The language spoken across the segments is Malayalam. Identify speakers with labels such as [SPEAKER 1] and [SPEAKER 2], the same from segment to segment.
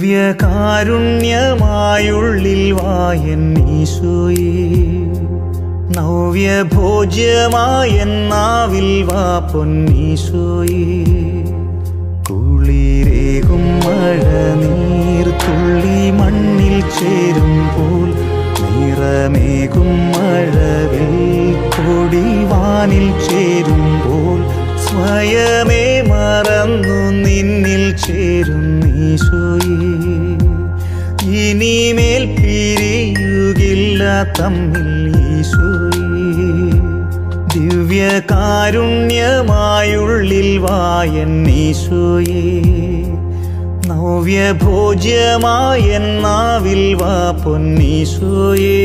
[SPEAKER 1] ദിവ്യകാരുണ്യമായുള്ളിൽ വായൻ ഈശോയേ നവ്യഭോജ്യമായ നാവിൽ വാ പൊന്നീശോയേ കുളിരേകും മഴ നീർത്തുള്ളി മണ്ണിൽ ചേരുമ്പോൾ നിറമേകും മഴവിൽ കൊടിവാനിൽ ചേരുമ്പോൾ സ്വയമേ മറന്നു നിന്നിൽ ചേരും ഈശോയേ ഇനിമേൽ പിരിയുകില്ല തമ്മിൽ ഈശോയേ ദിവ്യകാരുണ്യമായുള്ളിൽ വായൻ ഈശോയേ നവ്യഭോജ്യമായ നാവിൽ വാ പൊന്നീശോയേ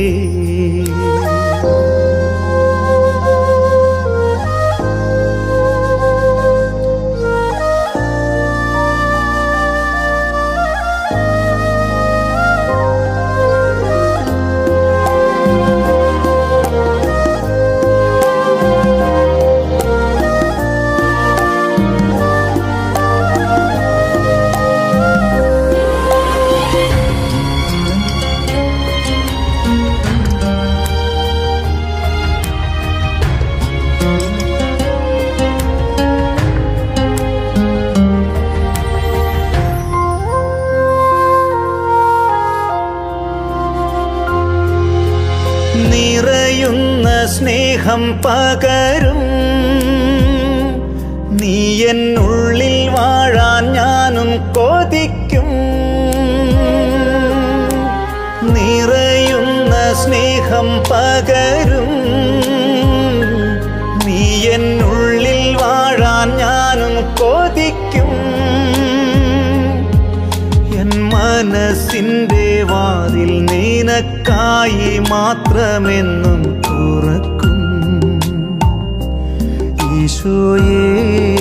[SPEAKER 1] നിറയുന്ന സ്നേഹം പകരും നീ എന്നുള്ളിൽ വാഴാൻ ഞാനും കൊതിക്കും നിറയുന്ന സ്നേഹം പകരും നീ എന്നുള്ളിൽ വാഴാൻ ഞാനും കൊതിക്കും എൻ മനസ്സിൻ്റെ വാതിൽ നിനക്കായി മാത്രമെന്നും തുറക്കും ഈശോയേ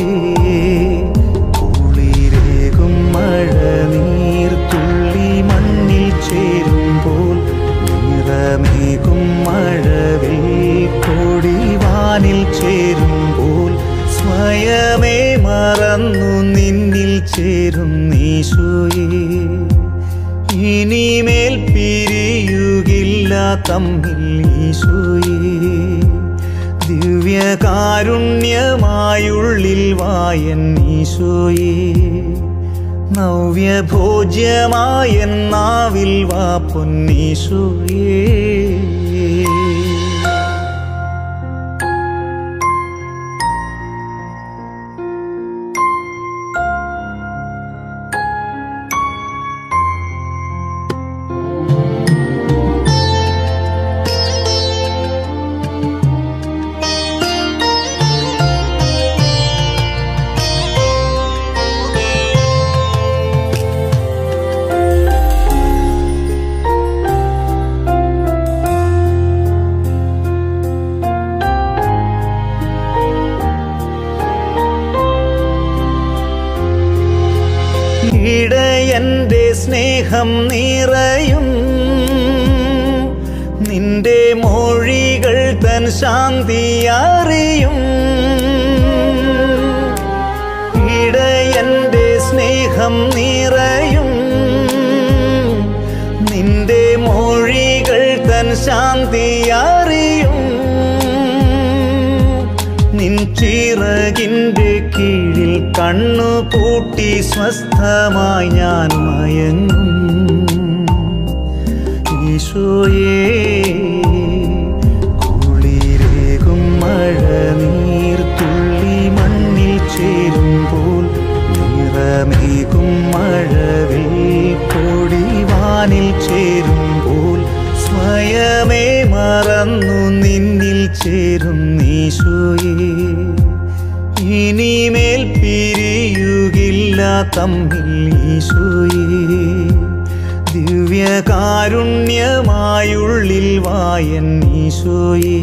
[SPEAKER 1] കുളിരേകും മഴ നീർത്തുള്ളി മണ്ണിൽ ചേരുമ്പോൾ നിറമേകും മഴവിൽ കൊടിവാനിൽ ചേരുമ്പോൾ സ്വയമേ മറന്നു നിന്നിൽ ചേരും ഈശോയേ ഇനിമേൽ പിരിയുകില്ല തമ്മിൽ ഈശോയേ ദിവ്യകാരുണ്യമായുള്ളിൽ വായൻ ഈശോയേ നവ്യഭോജ്യമായ നാവിൽ വാ പൊന്നീശോയേ ഇടയന്റെ സ്നേഹം നിറയും നിന്റെ മൊഴികൾ തൻ ശാന്തി അറിയും ഇടയന്റെ സ്നേഹം നിറയും നിന്റെ മൊഴികൾ തൻ ശാന്തി അറിയും നിൻ ചിറകിൻ്റെ കീഴിൽ കണ്ണു പൂട്ടി സ്വസ്ഥമായി ഞാൻ മയങ്ങും ഈശോയേ കുളിരേകും മഴ നീർത്തുള്ളി മണ്ണിൽ ചേരുമ്പോൾ നിറമേകും മഴവിൽ കൊടിവാനിൽ ചേരുമ്പോൾ സ്വയമേ മറന്നു നിന്നിൽ ചേരും ഈശോയേ ഇനിമേൽ പിരിയുകില്ല തമ്മിൽ ഈശോയേ ദിവ്യകാരുണ്യമായുള്ളിൽ വായൻ ഈശോയേ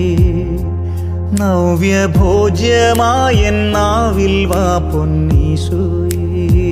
[SPEAKER 1] നവ്യഭോജ്യമായ നാവിൽ വാ പൊന്നീശോയേ